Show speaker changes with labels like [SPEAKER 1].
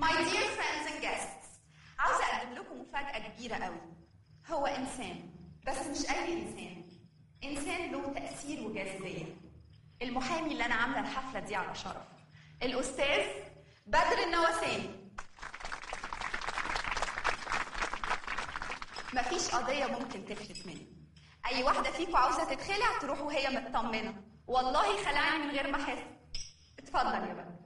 [SPEAKER 1] My dear friends and guests عاوزة أقدم لكم مفاجأة كبيرة قوي هو إنسان بس مش أي إنسان إنسان له تأثير وجاذبية المحامي اللي أنا عاملة الحفلة دي على شرف الأستاذ بدر النواساني مفيش قضية ممكن تفلت مني أي واحدة فيكم عاوزة تتخلع تروح وهي مطمنة والله خلعني من غير ما أحس اتفضل يا بدر